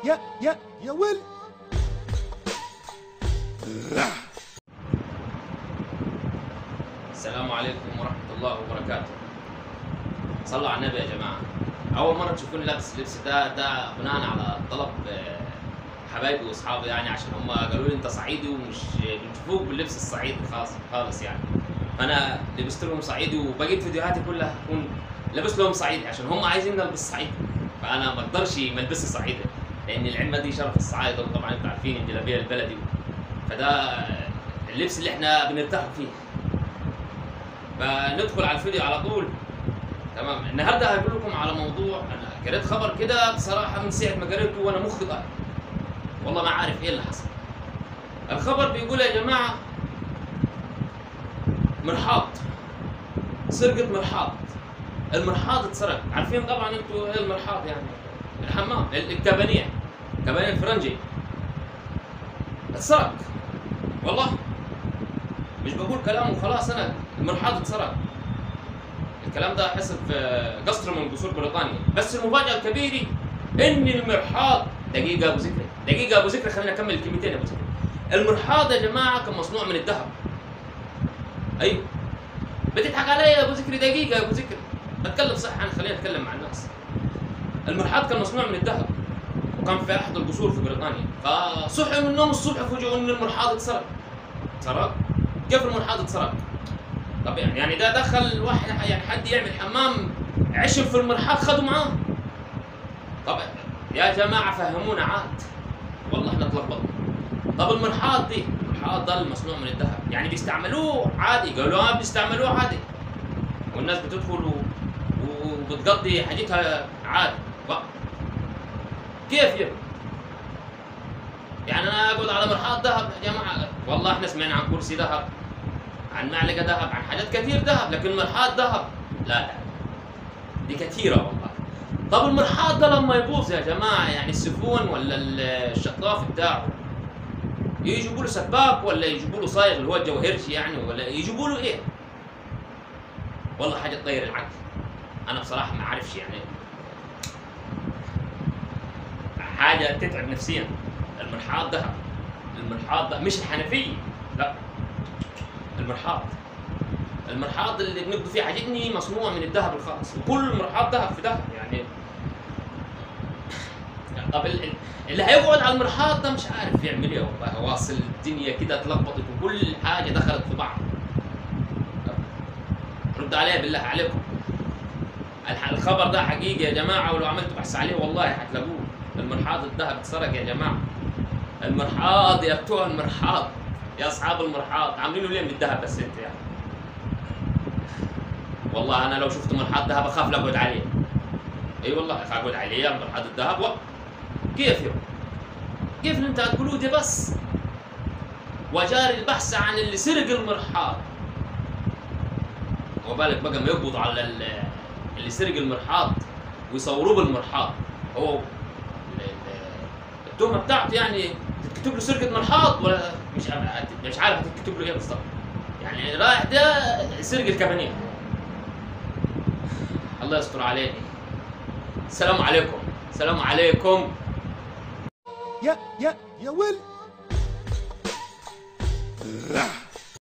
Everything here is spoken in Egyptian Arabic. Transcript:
يا يا يا ويل السلام عليكم ورحمة الله وبركاته. صلوا على النبي يا جماعة. أول مرة تشوفوني لابس اللبس ده ده بناء على طلب آه، حبايبي وأصحابي يعني عشان هم قالوا لي أنت صعيدي ومش بنشوفوك باللبس الصعيدي خالص خالص يعني. فأنا لبست لهم صعيدي وبقيت فيديوهاتي كلها هكون لابس لهم صعيدي عشان هم عايزين نلبس صعيدي. فأنا ما أقدرش ما ألبسش صعيدي لأن العمة دي شرف الصعايدة وطبعا أنتوا عارفين الجلابية البلدي فده اللبس اللي احنا بنرتاح فيه. فندخل على الفيديو على طول تمام النهارده هقول لكم على موضوع انا قريت خبر كده بصراحه من ساعه ما قريته وانا مخي ضايع والله ما عارف ايه اللي حصل الخبر بيقول يا جماعه مرحاض سرقه مرحاض المرحاض اتسرق عارفين طبعا انتوا ايه المرحاض يعني الحمام الكبانيه كبانيه الفرنجي اتسرق والله مش بقول كلام وخلاص انا المرحاض اتسرق الكلام ده حصل في قصر من قصور بريطانيا بس المفاجاه الكبيره ان المرحاض دقيقه ابو ذكري دقيقه ابو ذكري خلينا نكمل الكلمتين يا ابو ذكري المرحاض يا جماعه كان مصنوع من الذهب ايوه بتضحك علي يا ابو ذكري دقيقه يا ابو ذكري بتكلم صح انا خليني اتكلم مع الناس المرحاض كان مصنوع من الذهب وكان في احد القصور في بريطانيا فصحوا من النوم الصبح فوجئوا ان المرحاض اتسرق اتسرق كيف المرحاض اتسرق؟ طب يعني يعني ده دخل واحد يعني حد يعمل حمام عشب في المرحاض خدوا معاه طب يا جماعه فهمونا عاد والله احنا اتلخبطنا طب المرحاض دي المرحاض ده المصنوع من الذهب يعني بيستعملوه عادي قالوا اه بيستعملوه عادي والناس بتدخل و... وبتقضي حاجتها عادي بقى. كيف يا يعني انا اقعد على مرحاض ذهب يا جماعه والله احنا سمعنا عن كرسي ذهب عن معلقه ذهب عن حاجات كثير ذهب لكن مرحاض ذهب لا لا دي كثيره والله طب المرحاض ده لما يبوظ يا جماعه يعني السفون ولا الشطاف بتاعه يجيبوا له سباك ولا يجيبوا له صايغ اللي هو الجوهرشي يعني ولا يجيبوا له ايه؟ والله حاجه تطير العقل انا بصراحه ما اعرفش يعني حاجه تتعب نفسيا المرحاض ذهب المرحاض ده مش الحنفيه لا المرحاض المرحاض اللي بنقضي فيه عاجبني مصنوع من الذهب الخالص وكل مرحاض ذهب في ذهب يعني طب ال- ال- اللي هيقعد على المرحاض ده مش عارف يعمل ايه والله واصل الدنيا كده اتلخبطت وكل حاجه دخلت في بعض رد عليا بالله عليكم الح- الخبر ده حقيقي يا جماعه ولو عملتوا بحث عليه والله هتلاقوه المرحاض الذهب اتسرق يا جماعه المرحاض يا بتوع المرحاض يا اصحاب المرحاض عاملينه ليه من الذهب بس انت يعني والله انا لو شفت مرحاض ذهب اخاف لا اقعد عليه اي والله اخاف اقعد عليه مرحاض الذهب و... كيف يا كيف اللي انت هتقولوه ده بس وجاري البحث عن اللي سرق المرحاض وبالك بقى ما يقبض على ال- اللي سرق المرحاض ويصوروه بالمرحاض هو ال- ال- التهمه بتاعته يعني تكتب له سرقه مرحاض ولا مش مش عارف تكتب له ايه بالظبط يعني رايح ده سرق الكبانيه الله يستر عليني السلام عليكم السلام عليكم يا يا يا ويل